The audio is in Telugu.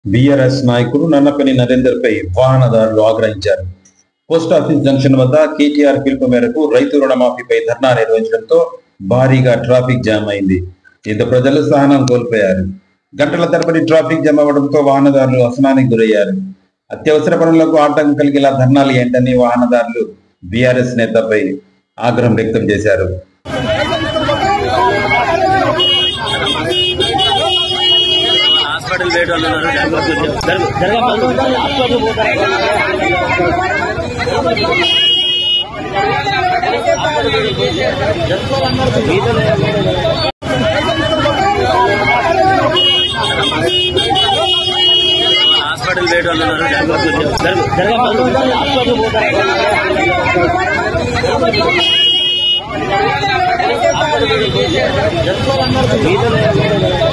బీఆర్ఎస్ నాయకుడు నన్నపల్లి నరేందర్ పై వాహనదారులు ఆగ్రహించారు పోస్ట్ ఆఫీస్ జంక్షన్ వద్ద కేటీఆర్ పిలుపు మేరకు రైతు రుణమాఫీపై ధర్నా నిర్వహించడంతో భారీగా ట్రాఫిక్ జామ్ అయింది దీంతో ప్రజలు సహనం కోల్పోయారు గంటల తరబడి ట్రాఫిక్ జామ్ అవ్వడంతో వాహనదారులు అసనానికి గురయ్యారు అత్యవసర పనులకు ఆటంకం కలిగేలా ధర్నాలు ఏంటని వాహనదారులు బీఆర్ఎస్ నేతపై ఆగ్రహం వ్యక్తం చేశారు హాస్పిటల్ బయట వాళ్ళు ఉన్నారు జరగ- జరగ- హాస్పిటల్ పోతారు హాస్పిటల్ బయట వాళ్ళు ఉన్నారు జరగ- జరగ- హాస్పిటల్ పోతారు హాస్పిటల్